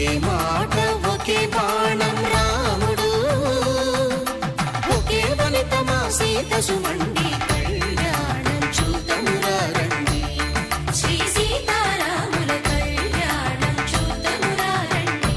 ఒకే మాట ఒకే బాణం రాముడు ఒకే వనిత మా సీత సుమండి కళ్యాణం చూతమురా రండి శ్రీ సీతారాముల కళ్యాణం చూద్దామురా రండి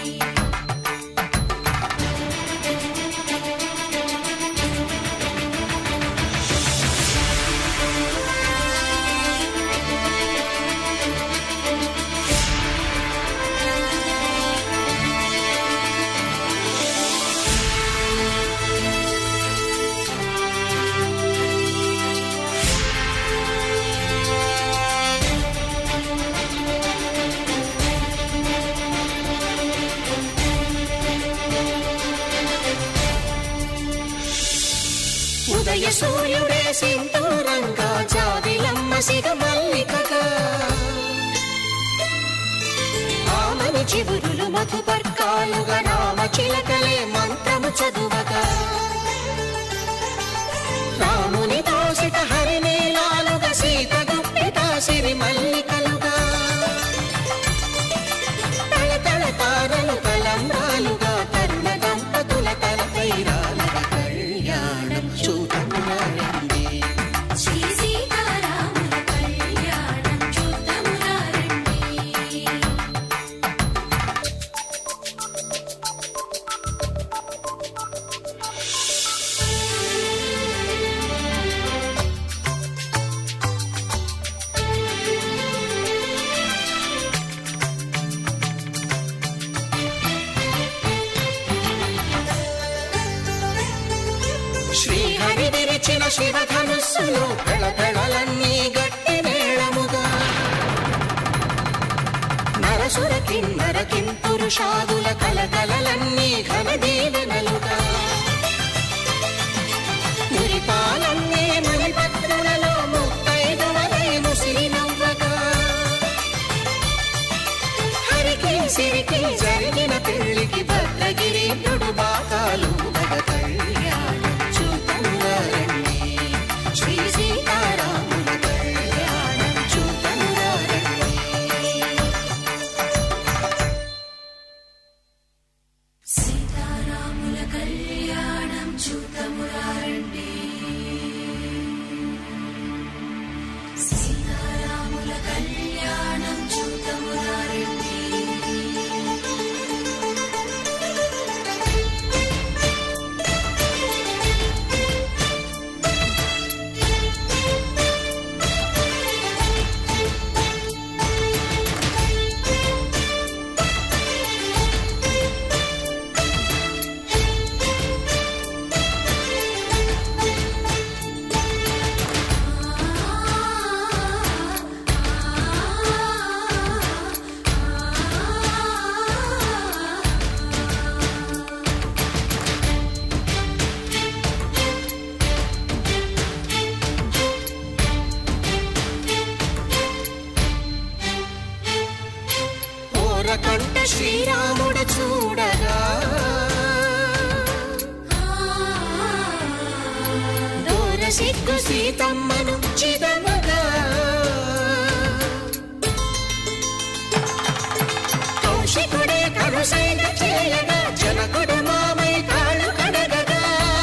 ఉదయ సూర్యుడే సింధూరంగా జాబిలమ్మ సిగ మల్లికగా ఆమని చివురులు మధుపర్కాలుగా రామ చిలకలే మంత్రము చదువగా రాముని దోసిట హరినీలాలుగా సీత గుప్పిట సిరి మల్లికలుగా తల తల తారలు తలంబ్రాలుగా తరుణ దంపతుల తలపై రాలగ కళ్యాణం చూడమురా రండి శ్రీ సీతారాముల కళ్యాణం చూద్దామురా రండి శ్రీహరి విరిచిన శివధనుస్సులు పెళపెళలన్నీ గట్టి మేళముగా నరసుర కిన్నర కింపురుషాదుల కలకలలన్నీ ఘన దీవెనలుగా మురిపాలన్నీ మణిపత్రులలో ముత్తైదువలై ముసిరి నవ్వగా హరికి సిరికి జరిగిన పెళ్లికి భద్రగిరీంద్రుడు బాకాలు మగ కళ్యాణం చూతమురా రండి శ్రీ సీతారాముల కళ్యాణం చూతమురా రండి సీతారాముల కళ్యాణం చూద్దామురా రండి సీతారాముల కళ్యాణం చూద్దామురా రండి ఓరకంట శ్రీరాముడు చూడగా దూర సిగ్గు సీతమ్మను చిదమగా కౌశికుడే కరుసైన చేయగా జనకుడు మామై కాళ్ళు కడగగా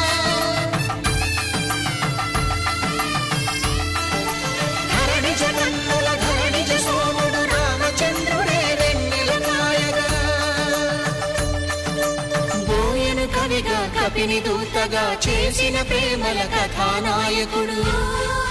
ధరణి జగన్నుల ధరణిజ సోముడు రామచంద్రుడే వెన్నెల కాయగా బోయను కవిగా కపిని దూతగా చేసిన ప్రేమల కథానాయకుడు ఆ